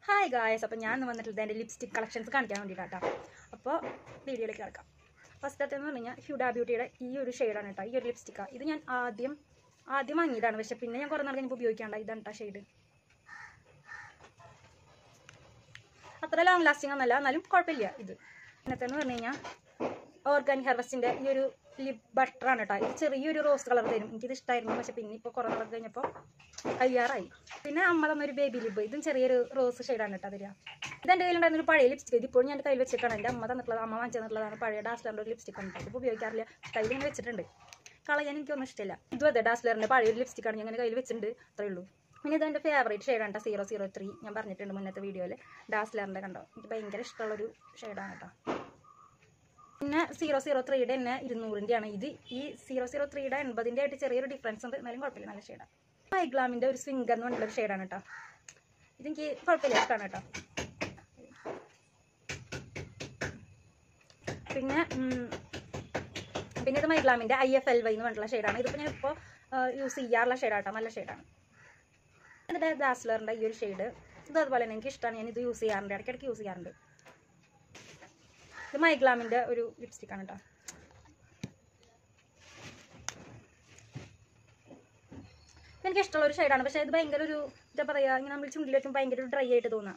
hi guys അപ്പോൾ ഞാൻ ഇന്ന് വന്നിട്ടുള്ളത് എൻ്റെ ലിപ്സ്റ്റിക് കളക്ഷൻസ് കാണിക്കാൻ വേണ്ടിയിട്ടാട്ടോ അപ്പോൾ വീഡിയോയിലേക്ക് കിടക്കാം ഫസ്റ്റത്തെ എന്ന് പറഞ്ഞു കഴിഞ്ഞാൽ ഹ്യൂഡ ബ്യൂട്ടിയുടെ ഈ ഒരു ഷെയ്ഡാണ് കേട്ടോ ഈ ഒരു ലിപ്സ്റ്റിക്കാണ് ഇത് ഞാൻ ആദ്യം ആദ്യം വാങ്ങിയതാണ് പക്ഷെ പിന്നെ ഞാൻ കുറേ നാൾ കഴിഞ്ഞപ്പോൾ ഉപയോഗിക്കാണ്ട ഇതാണ് കേട്ടോ ഷെയ്ഡ് അത്ര ലോങ് ലാസ്റ്റിംഗ് ഒന്നല്ല എന്നാലും കുഴപ്പമില്ല ഇത് ഇന്നത്തെ എന്ന് പറഞ്ഞു കഴിഞ്ഞാൽ ഓർഗാനിക് ഹെർവസ്റ്റിൻ്റെ ഈ ഒരു ലിപ് ബട്ടറാണ് കേട്ടോ ഇത് ചെറിയൊരു റോസ് കളർ തരും എനിക്കിത് ഇഷ്ടമായിരുന്നു പക്ഷെ പിന്നെ ഇപ്പോൾ കുറേ നാൾ കഴിഞ്ഞപ്പോൾ കഴിയാറായി പിന്നെ അമ്മ തന്നൊരു ബേബി ലിബ് ഇതും ചെറിയൊരു റോസ് ഷെയ്ഡാണ് കേട്ടോ തരിക ഇതെൻ്റെ കയ്യിലുണ്ടായിരുന്ന ഒരു പഴയ ലിപ്സ്റ്റിക് ഇത് ഇപ്പോഴും ഞാൻ കയ്യിൽ വെച്ചിട്ടാണ് എൻ്റെ അമ്മ തന്നിട്ടുള്ളത് അമ്മ വാങ്ങിച്ചു തന്നിട്ടുള്ളതാണ് പഴയ ഡാസ്ലറിൻ്റെ ഒരു ലിപ്സ്റ്റിക് ആണ് ഇതിപ്പോൾ ഉപയോഗിക്കാറില്ല കയ്യിൽ ഇങ്ങനെ വെച്ചിട്ടുണ്ട് കളയാൻ എനിക്കൊന്നും ഇഷ്ടമില്ല ഇതും അതെ ഡാസ്ലറിൻ്റെ പഴയൊരു ലിപ്സ്റ്റിക്കാണ് ഞാൻ ഇങ്ങനെ കയ്യിൽ വെച്ചിട്ടുണ്ട് അത്രേ ഉള്ളൂ പിന്നെ ഇത് എൻ്റെ ഫേവറേറ്റ് ഷെയ്ഡാണ് കേട്ടോ സീറോ സീറോ ത്രീ ഞാൻ പറഞ്ഞിട്ടുണ്ട് മുന്നത്തെ വീഡിയോയിൽ ഡാസ്ലറിൻ്റെ കണ്ടോ എനിക്ക് ഭയങ്കര ഇഷ്ടമുള്ളൊരു ഷെയ്ഡാണ് കേട്ടോ പിന്നെ സീറോ സീറോ ത്രീയുടെ തന്നെ ഇരുന്നൂറിൻ്റെ ആണ് ഇത് ഈ സീറോ സീറോ ത്രീയുടെ എൺപതിൻ്റെ ആയിട്ട് ചെറിയൊരു ഡിഫറൻസ് ഉണ്ട് എന്നാലും കുഴപ്പമില്ല നല്ല ഷെയ്ഡാണ് മൈഗ്ലാമിൻ്റെ ഒരു സ്വിംഗർ എന്ന് പറഞ്ഞിട്ടൊരു ഷെയ്ഡാണ് കേട്ടോ ഇതെനിക്ക് കുഴപ്പമില്ല ഇഷ്ടമാണ് കേട്ടോ പിന്നെ ഉം, പിന്നെ ഇത് മൈഗ്ലാമിൻ്റെ ഐ എഫ് എൽ വൈ എന്ന് പറഞ്ഞിട്ടുള്ള ഷെയ്ഡാണ് ഇതിപ്പോൾ ഞാൻ ഇപ്പോൾ യൂസ് ചെയ്യാറുള്ള ഷെയ്ഡാട്ടോ നല്ല ഷെയ്ഡാണ് ഇതിൻ്റെ ദാസ്ലറിൻ്റെ ഈ ഒരു ഷെയ്ഡ് ഇത് അതുപോലെ തന്നെ എനിക്ക് ഇഷ്ടമാണ് ഞാൻ ഇത് യൂസ് ചെയ്യാറുണ്ട് ഇടയ്ക്കിടയ്ക്ക് യൂസ് ചെയ്യാറുണ്ട് ഇത് മൈഗ്ലാമിൻ്റെ ഒരു ലിപ്സ്റ്റിക് ആണ് കേട്ടോ എനിക്ക് ഇഷ്ടമുള്ള ഒരു ഷെയ്ഡാണ് പക്ഷേ ഇത് ഭയങ്കര ഒരു എന്താ പറയുക ഇങ്ങനെ നമ്മൾ ചുണ്ടിൽ വെക്കുമ്പോൾ ഭയങ്കര ഒരു ഡ്രൈ ആയിട്ട് തോന്നാം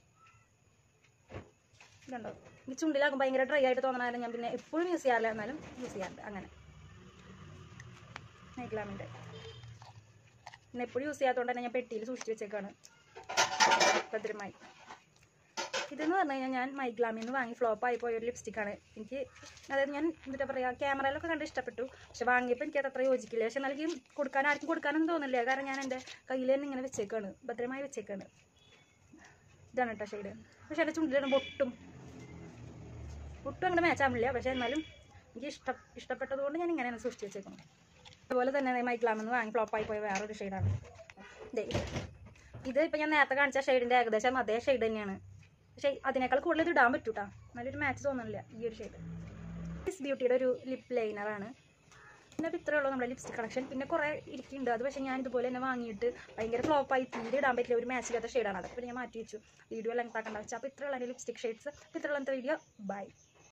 ഇതുണ്ടോ ഈ ചുണ്ടിലാകുമ്പോൾ ഭയങ്കര ഡ്രൈ ആയിട്ട് തോന്നണാലും ഞാൻ പിന്നെ എപ്പോഴും യൂസ് ചെയ്യാറില്ല എന്നാലും യൂസ് ചെയ്യാറുണ്ട് അങ്ങനെ മൈഗ്ലാമിൻ്റെ പിന്നെ എപ്പോഴും യൂസ് ചെയ്യാത്തതുകൊണ്ട് തന്നെ ഞാൻ പെട്ടിയിൽ സൂക്ഷിച്ച് വെച്ചേക്കാണ് ഭദ്രമായി ഇതെന്ന് പറഞ്ഞു കഴിഞ്ഞാൽ ഞാൻ മൈഗ്ലാമിൽ നിന്ന് വാങ്ങി ഫ്ലോപ്പ് ആയി പോയ ഒരു ലിപ്സ്റ്റിക്കാണ് എനിക്ക് അതായത് ഞാൻ എന്താ പറയുക ക്യാമറയിലൊക്കെ കണ്ട് ഇഷ്ടപ്പെട്ടു പക്ഷെ വാങ്ങിയപ്പോൾ എനിക്ക് അത് അത്ര യോജിക്കില്ല പക്ഷെ എന്നാലും കൊടുക്കാൻ ആർക്കും കൊടുക്കാനൊന്നും തോന്നില്ല കാരണം ഞാൻ എൻ്റെ കയ്യിൽ തന്നെ ഇങ്ങനെ വെച്ചേക്കാണ് ഭദ്രമായി വെച്ചേക്കാണ് ഇതാണ് കേട്ടോ ഷെയ്ഡ് പക്ഷെ എൻ്റെ ചുണ്ടിലിടുമ്പോൾ ഒട്ടും ഒട്ടും അങ്ങനെ മാച്ച് ആവില്ല പക്ഷെ എന്നാലും എനിക്ക് ഇഷ്ടം ഇഷ്ടപ്പെട്ടതുകൊണ്ട് ഞാൻ ഇങ്ങനെയാണ് സൂക്ഷിച്ച് വെച്ചേക്കുന്നത് അതുപോലെ തന്നെ മൈഗ്ലാമിൽ നിന്ന് വാങ്ങി ഫ്ലോപ്പായി പോയ വേറൊരു ഷെയ്ഡാണ് ഇതേ ഇത് ഇപ്പം ഞാൻ നേരത്തെ കാണിച്ച ഷെയ്ഡിൻ്റെ ഏകദേശം അതേ ഷെയ്ഡ് തന്നെയാണ് പക്ഷേ അതിനേക്കാൾ കൂടുതൽ ഇത് ഇടാൻ പറ്റൂട്ടാ നല്ലൊരു മാച്ച് തോന്നുന്നില്ല ഈ ഒരു ഷെയ്ഡ് മിസ് ബ്യൂട്ടിയുടെ ഒരു ലിപ്പ് ലൈനറാണ് പിന്നെ അപ്പോൾ ഇത്രയേ ഉള്ളൂ നമ്മുടെ ലിപ്സ്റ്റിക് കളക്ഷൻ പിന്നെ കുറേ ഇരിക്കുന്നുണ്ട് അത് പക്ഷേ ഞാൻ ഇതുപോലെ തന്നെ വാങ്ങിയിട്ട് ഭയങ്കര ഫ്ലോപ്പായി തീരെ ഇടാൻ പറ്റില്ല ഒരു മാച്ച് ഇല്ലാത്ത ഷെയ്ഡാണ് അതൊക്കെ പിന്നെ ഞാൻ മാറ്റി വെച്ചു വീഡിയോ ലെങ്ത് ആക്കണ്ട വെച്ചാൽ അപ്പോൾ ഇത്രയുള്ള എൻ്റെ ലിപ്സ്റ്റിക് ഷെയ്ഡ്സ് അപ്പോൾ ഇത്രയുള്ള വീഡിയോ ബൈ